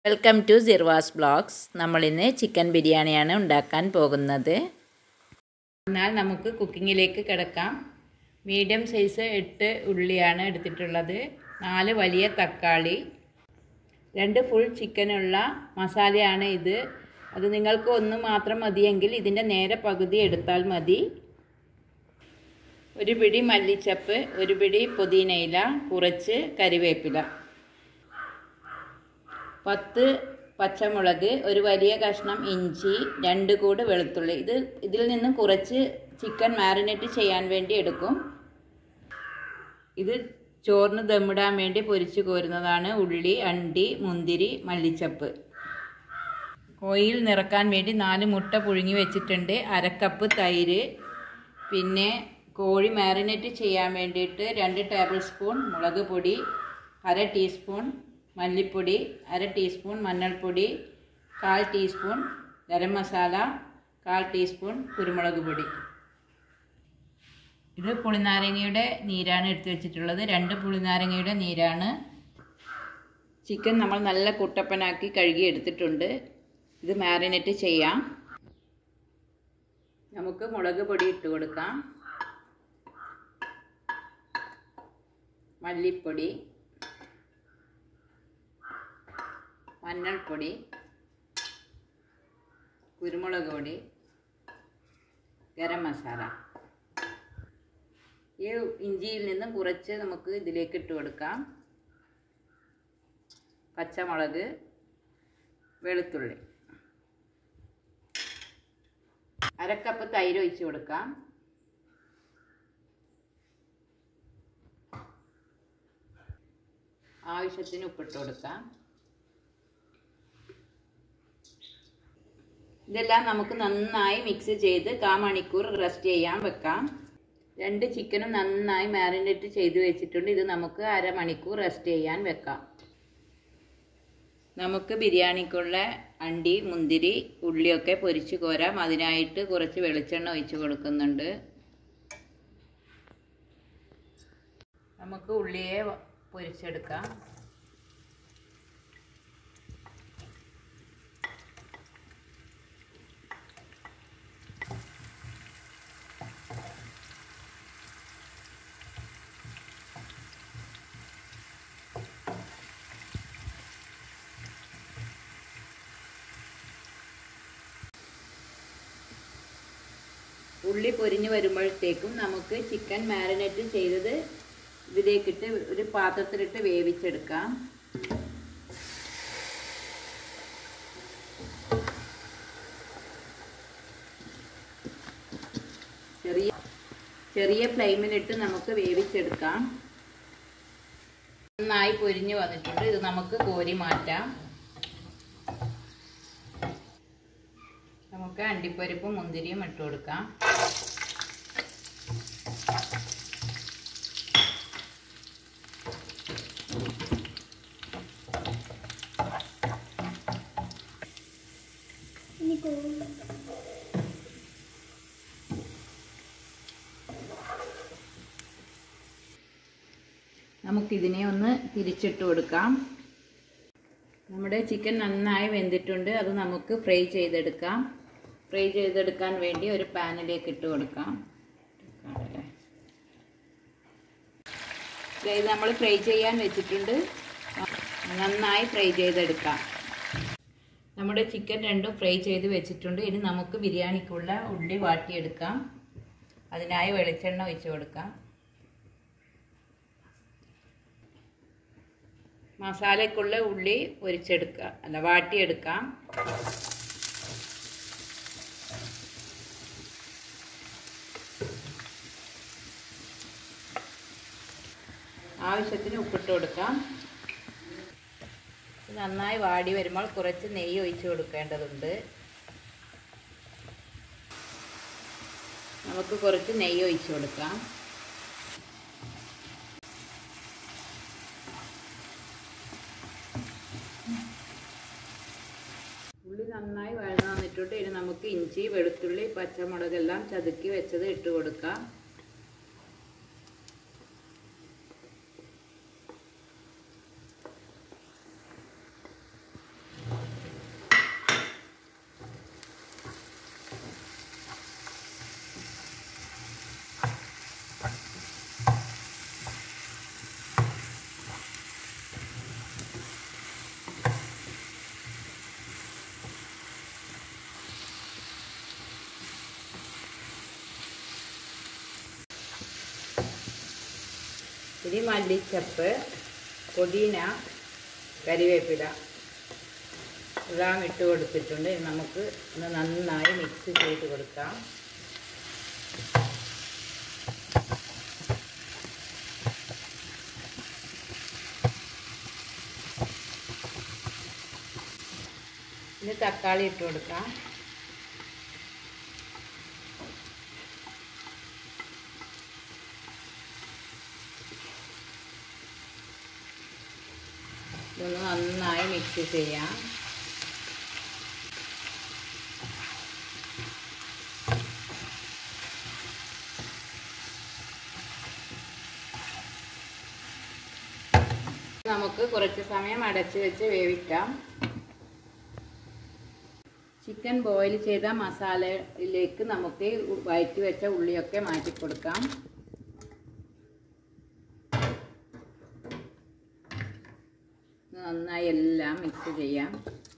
welcome to സിർവാസ് blogs നമ്മളിന്ന് chicken ബിരിയാണിയാണ് ഉണ്ടാക്കാൻ പോകുന്നത് എന്നാൽ നമുക്ക് കുക്കിങ്ങിലേക്ക് കിടക്കാം മീഡിയം സൈസ് എട്ട് ഉള്ളിയാണ് എടുത്തിട്ടുള്ളത് നാല് വലിയ തക്കാളി രണ്ട് ഫുൾ ചിക്കനുള്ള മസാലയാണ് ഇത് അത് നിങ്ങൾക്ക് ഒന്ന് മാത്രം മതിയെങ്കിൽ ഇതിൻ്റെ നേരെ പകുതി എടുത്താൽ മതി ഒരു പിടി മല്ലിച്ചപ്പ് ഒരു പിടി പുതിനയില കുറച്ച് കരിവേപ്പില പത്ത് പച്ചമുളക് ഒരു വലിയ കഷ്ണം ഇഞ്ചി രണ്ട് കൂട് വെളുത്തുള്ളി ഇത് ഇതിൽ നിന്നും കുറച്ച് ചിക്കൻ മാരിനേറ്റ് ചെയ്യാൻ വേണ്ടി എടുക്കും ഇത് ചോറിന് ദമ്മിടാൻ വേണ്ടി പൊരിച്ചു കോരുന്നതാണ് ഉള്ളി അണ്ടി മുന്തിരി മല്ലിച്ചപ്പ് ഓയിൽ നിറക്കാൻ വേണ്ടി നാല് മുട്ട പുഴുങ്ങി വെച്ചിട്ടുണ്ട് അരക്കപ്പ് തൈര് പിന്നെ കോഴി മാരിനേറ്റ് ചെയ്യാൻ വേണ്ടിയിട്ട് രണ്ട് ടേബിൾ സ്പൂൺ മുളക് പൊടി അര ടീസ്പൂൺ മല്ലിപ്പൊടി അര ടീസ്പൂൺ മഞ്ഞൾപ്പൊടി കാൽ ടീസ്പൂൺ ഗരം മസാല കാൽ ടീസ്പൂൺ കുരുമുളക് പൊടി ഇത് പുളിനാരങ്ങയുടെ നീരാണ് എടുത്തു വെച്ചിട്ടുള്ളത് രണ്ട് പുളിനാരങ്ങയുടെ നീരാണ് ചിക്കൻ നമ്മൾ നല്ല കുട്ടപ്പനാക്കി കഴുകി എടുത്തിട്ടുണ്ട് ഇത് മാരിനേറ്റ് ചെയ്യാം നമുക്ക് മുളക് പൊടി ഇട്ട് കൊടുക്കാം മല്ലിപ്പൊടി മഞ്ഞൾപ്പൊടി കുരുമുളക് പൊടി ഗരം മസാല ഈ ഇഞ്ചിയിൽ നിന്നും കുറച്ച് നമുക്ക് ഇതിലേക്ക് ഇട്ട് കൊടുക്കാം പച്ചമുളക് വെളുത്തുള്ളി അരക്കപ്പ് തൈര് ഒഴിച്ച് കൊടുക്കാം ആവശ്യത്തിന് ഉപ്പിട്ട് കൊടുക്കാം ഇതെല്ലാം നമുക്ക് നന്നായി മിക്സ് ചെയ്ത് കാ മണിക്കൂർ റെസ്റ്റ് ചെയ്യാൻ വെക്കാം രണ്ട് ചിക്കനും നന്നായി മാരിനേറ്റ് ചെയ്ത് വെച്ചിട്ടുണ്ട് ഇത് നമുക്ക് അരമണിക്കൂർ റെസ്റ്റ് ചെയ്യാൻ വെക്കാം നമുക്ക് ബിരിയാണിക്കുള്ള അണ്ടി മുന്തിരി ഉള്ളിയൊക്കെ പൊരിച്ച് കോരാം അതിനായിട്ട് കുറച്ച് വെളിച്ചെണ്ണ ഒഴിച്ച് കൊടുക്കുന്നുണ്ട് നമുക്ക് ഉള്ളിയെ പൊരിച്ചെടുക്കാം ഉള്ളി പൊരിഞ്ഞ് വരുമ്പോഴത്തേക്കും നമുക്ക് ചിക്കൻ മാരിനേറ്റ് ചെയ്തത് ഇതിലേക്കിട്ട് ഒരു പാത്രത്തിലിട്ട് വേവിച്ചെടുക്കാം ചെറിയ ചെറിയ ഫ്ലെയിമിലിട്ട് നമുക്ക് വേവിച്ചെടുക്കാം നന്നായി പൊരിഞ്ഞ് വന്നിട്ടുണ്ട് ഇത് നമുക്ക് കോരി മാറ്റാം നമുക്ക് അണ്ടിപ്പരിപ്പും മുന്തിരിയും ഇട്ട് കൊടുക്കാം നമുക്കിതിനെ ഒന്ന് തിരിച്ചിട്ട് കൊടുക്കാം നമ്മുടെ ചിക്കൻ നന്നായി വെന്തിട്ടുണ്ട് അത് നമുക്ക് ഫ്രൈ ചെയ്തെടുക്കാം ഫ്രൈ ചെയ്തെടുക്കാൻ വേണ്ടി ഒരു പാനിലേക്ക് ഇട്ട് കൊടുക്കാം ഇത് നമ്മൾ ഫ്രൈ ചെയ്യാൻ വെച്ചിട്ടുണ്ട് നന്നായി ഫ്രൈ ചെയ്തെടുക്കാം നമ്മുടെ ചിക്കൻ രണ്ടും ഫ്രൈ ചെയ്ത് വെച്ചിട്ടുണ്ട് ഇനി നമുക്ക് ബിരിയാണിക്കുള്ള ഉള്ളി വാട്ടിയെടുക്കാം അതിനായി വെളിച്ചെണ്ണ ഒഴിച്ച് കൊടുക്കാം മസാലയ്ക്കുള്ള ഉള്ളി പൊരിച്ചെടുക്കുക അല്ല വാട്ടിയെടുക്കാം ആവശ്യത്തിന് ഉപ്പിട്ട് കൊടുക്കാം നന്നായി വാടി വരുമ്പോൾ കുറച്ച് നെയ്യ് ഒഴിച്ച് കൊടുക്കേണ്ടതുണ്ട് നമുക്ക് കുറച്ച് നെയ്യ് ഒഴിച്ച് കൊടുക്കാം ഉള്ളി നന്നായി വഴന്നു വന്നിട്ടുണ്ട് ഇനി നമുക്ക് ഇഞ്ചി വെളുത്തുള്ളി പച്ചമുളകെല്ലാം ചതുക്കി വെച്ചത് ഇട്ട് കൊടുക്കാം ഇനി മല്ലിച്ചപ്പ് പുതിന കരിവേപ്പില എല്ലാം ഇട്ട് കൊടുത്തിട്ടുണ്ട് ഇനി നമുക്ക് ഒന്ന് നന്നായി മിക്സ് ചെയ്ത് കൊടുക്കാം ഇനി തക്കാളി ഇട്ട് കൊടുക്കാം ഇതൊന്ന് നന്നായി മിക്സ് ചെയ്യാം നമുക്ക് കുറച്ച് സമയം അടച്ച് വെച്ച് വേവിക്കാം ചിക്കൻ ബോയിൽ ചെയ്ത മസാലയിലേക്ക് നമുക്ക് വയറ്റി വെച്ച ഉള്ളിയൊക്കെ മാറ്റി കൊടുക്കാം നന്നായി എല്ലാം മിക്സ് ചെയ്യാം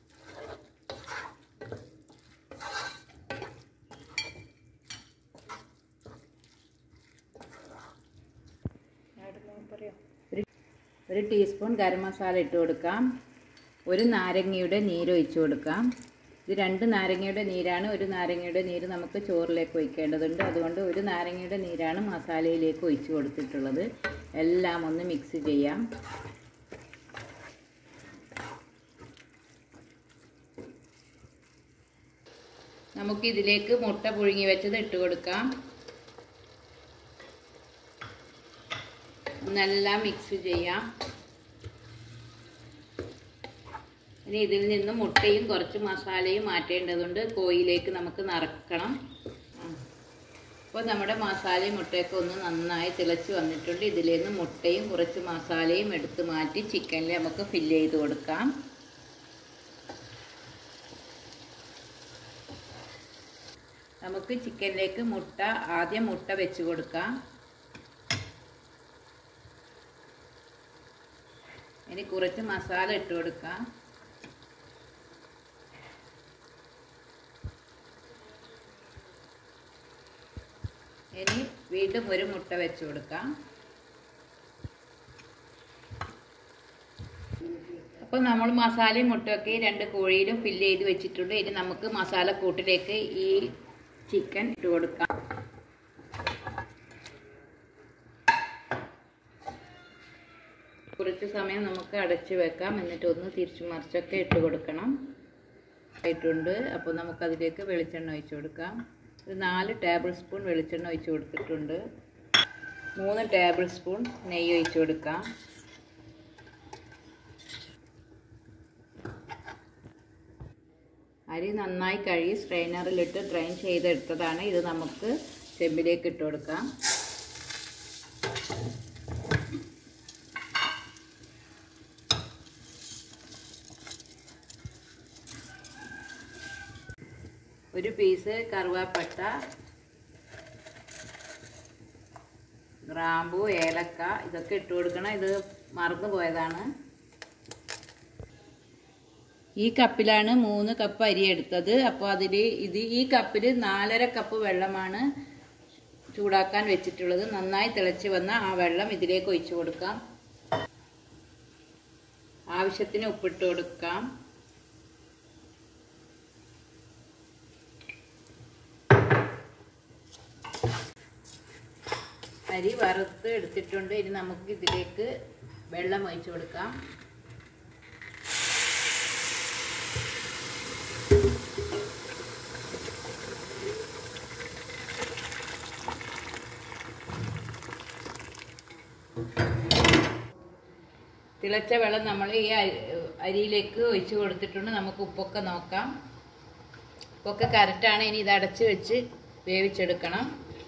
ഒരു ഒരു ടീസ്പൂൺ ഗരം മസാല ഇട്ട് കൊടുക്കാം ഒരു നാരങ്ങയുടെ നീര് ഒഴിച്ച് കൊടുക്കാം ഇത് രണ്ട് നാരങ്ങയുടെ നീരാണ് ഒരു നാരങ്ങയുടെ നീര് നമുക്ക് ചോറിലേക്ക് ഒഴിക്കേണ്ടതുണ്ട് അതുകൊണ്ട് ഒരു നാരങ്ങയുടെ നീരാണ് മസാലയിലേക്ക് ഒഴിച്ച് കൊടുത്തിട്ടുള്ളത് എല്ലാം ഒന്ന് മിക്സ് ചെയ്യാം നമുക്ക് ഇതിലേക്ക് മുട്ട പുഴുങ്ങി വെച്ചത് ഇട്ട് കൊടുക്കാം ഒന്നെല്ലാം മിക്സ് ചെയ്യാം ഇനി ഇതിൽ നിന്ന് മുട്ടയും കുറച്ച് മസാലയും മാറ്റേണ്ടതുണ്ട് കോയിലേക്ക് നമുക്ക് നിറക്കണം അപ്പോൾ നമ്മുടെ മസാലയും മുട്ടയൊക്കെ ഒന്ന് നന്നായി തിളച്ച് വന്നിട്ടുണ്ട് ഇതിൽ നിന്ന് മുട്ടയും കുറച്ച് മസാലയും എടുത്ത് മാറ്റി ചിക്കനിൽ നമുക്ക് ഫില്ല് ചെയ്ത് കൊടുക്കാം നമുക്ക് ചിക്കനിലേക്ക് മുട്ട ആദ്യം മുട്ട വെച്ച് കൊടുക്കാം ഇനി കുറച്ച് മസാല ഇട്ട് കൊടുക്കാം ഇനി വീണ്ടും ഒരു മുട്ട വെച്ച് കൊടുക്കാം അപ്പോൾ നമ്മൾ മസാലയും മുട്ടയൊക്കെ ഈ രണ്ട് കോഴിയിലും ഫില്ല് ചെയ്ത് വെച്ചിട്ടുണ്ട് ഇനി നമുക്ക് മസാല കൂട്ടിലേക്ക് ഈ ചിക്കൻ ഇട്ട് കൊടുക്കാം കുറച്ച് സമയം നമുക്ക് അടച്ച് വെക്കാം എന്നിട്ട് ഒന്ന് തിരിച്ചു മറിച്ചൊക്കെ ഇട്ട് കൊടുക്കണം ആയിട്ടുണ്ട് അപ്പോൾ നമുക്കതിലേക്ക് വെളിച്ചെണ്ണ ഒഴിച്ച് കൊടുക്കാം ഒരു നാല് ടേബിൾ സ്പൂൺ വെളിച്ചെണ്ണ ഒഴിച്ച് കൊടുത്തിട്ടുണ്ട് മൂന്ന് ടേബിൾ സ്പൂൺ നെയ്യ് ഒഴിച്ച് കൊടുക്കാം അരി നന്നായി കഴുകി സ്ട്രെയിനറിലിട്ട് ഡ്രെയിൻ ചെയ്തെടുത്തതാണ് ഇത് നമുക്ക് ചെമ്പിലേക്ക് ഇട്ട് കൊടുക്കാം ഒരു പീസ് കറുവാപ്പട്ട ഗ്രാമ്പു ഏലക്ക ഇതൊക്കെ ഇട്ട് കൊടുക്കണം ഇത് മറന്നു പോയതാണ് ഈ കപ്പിലാണ് മൂന്ന് കപ്പ് അരി എടുത്തത് അപ്പോൾ അതിൽ ഇത് ഈ കപ്പിൽ നാലര കപ്പ് വെള്ളമാണ് ചൂടാക്കാൻ വെച്ചിട്ടുള്ളത് നന്നായി തിളച്ച് വന്ന ആ വെള്ളം ഇതിലേക്ക് ഒഴിച്ചു കൊടുക്കാം ആവശ്യത്തിന് ഉപ്പിട്ട് കൊടുക്കാം അരി വറുത്ത് എടുത്തിട്ടുണ്ട് ഇനി നമുക്ക് ഇതിലേക്ക് വെള്ളം ഒഴിച്ചു കൊടുക്കാം തിളച്ച വെള്ളം നമ്മൾ ഈ അരി- അരിയിലേക്ക് ഒഴിച്ചു കൊടുത്തിട്ടുണ്ട് നമുക്ക് ഉപ്പൊക്കെ നോക്കാം ഉപ്പൊക്കെ കറക്റ്റാണ് ഇനി ഇത് അടച്ച് വെച്ച് വേവിച്ചെടുക്കണം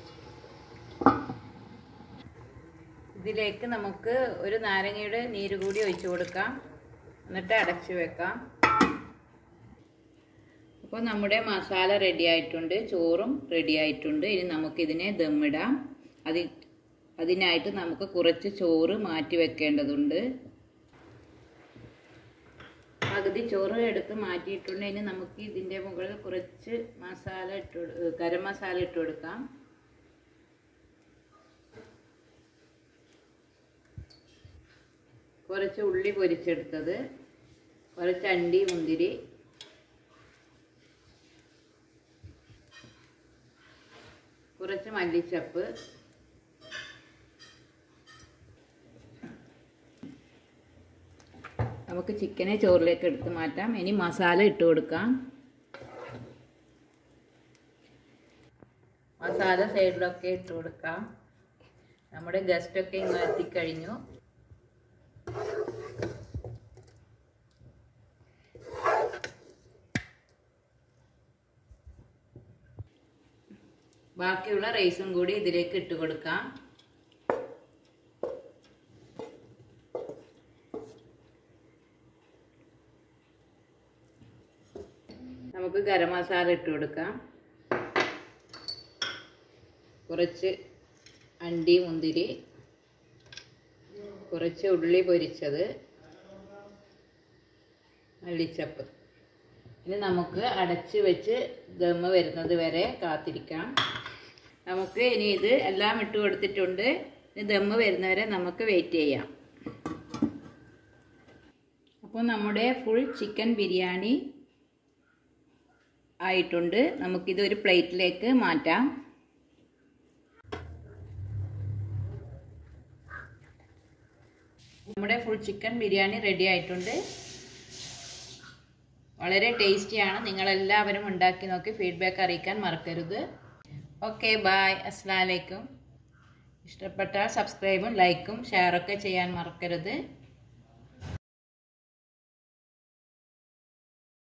ഇതിലേക്ക് നമുക്ക് ഒരു നാരങ്ങയുടെ നീര് കൂടി ഒഴിച്ചു കൊടുക്കാം എന്നിട്ട് അടച്ച് വെക്കാം അപ്പോൾ നമ്മുടെ മസാല റെഡി ആയിട്ടുണ്ട് ചോറും റെഡി ആയിട്ടുണ്ട് ഇനി നമുക്കിതിനെ ദമ്മിടാം അതി അതിനായിട്ട് നമുക്ക് കുറച്ച് ചോറ് മാറ്റി വെക്കേണ്ടതുണ്ട് പകുതി ചോറ് എടുത്ത് മാറ്റിയിട്ടുണ്ട് ഇനി നമുക്ക് ഇതിൻ്റെ മുകളിൽ കുറച്ച് മസാല ഇട്ട് കൊടു- ഗരം മസാല ഇട്ട് കൊടുക്കാം കുറച്ച് ഉള്ളി പൊരിച്ചെടുത്തത് കുറച്ച് അണ്ടി മുന്തിരി കുറച്ച് മല്ലിച്ചപ്പ് നമുക്ക് ചിക്കനെ ചോറിലേക്ക് എടുത്ത് മാറ്റാം ഇനി മസാല ഇട്ട് കൊടുക്കാം മസാല സൈഡിലൊക്കെ ഇട്ട് കൊടുക്കാം നമ്മുടെ ഗസ്റ്റൊക്കെ ഇങ്ങ് എത്തിക്കഴിഞ്ഞു ബാക്കിയുള്ള റൈസും കൂടി ഇതിലേക്ക് ഇട്ട് കൊടുക്കാം നമുക്ക് ഗരം മസാല ഇട്ട് കൊടുക്കാം കുറച്ച് അണ്ടി മുന്തിരി കുറച്ച് ഉള്ളി പൊരിച്ചത് മല്ലിച്ചപ്പ് ഇനി നമുക്ക് അടച്ച് വെച്ച് ദമ്മ് വരുന്നത് വരെ കാത്തിരിക്കാം നമുക്ക് ഇനി ഇത് എല്ലാം ഇട്ട് കൊടുത്തിട്ടുണ്ട് ഇനി ദമ്മ് വരുന്നവരെ നമുക്ക് വെയിറ്റ് ചെയ്യാം അപ്പോൾ നമ്മുടെ ഫുൾ ചിക്കൻ ബിരിയാണി ആയിട്ടുണ്ട് നമുക്കിത് ഒരു പ്ലേറ്റിലേക്ക് മാറ്റാം നമ്മുടെ ഫുൾ ചിക്കൻ ബിരിയാണി റെഡി ആയിട്ടുണ്ട് വളരെ ടേസ്റ്റിയാണ് നിങ്ങളെല്ലാവരും ഉണ്ടാക്കി നോക്കി ഫീഡ്ബാക്ക് അറിയിക്കാൻ മറക്കരുത് ഓക്കെ ബായ് അസ്സാം വലൈക്കും ഇഷ്ടപ്പെട്ടാൽ സബ്സ്ക്രൈബും ലൈക്കും ഷെയറൊക്കെ ചെയ്യാൻ മറക്കരുത്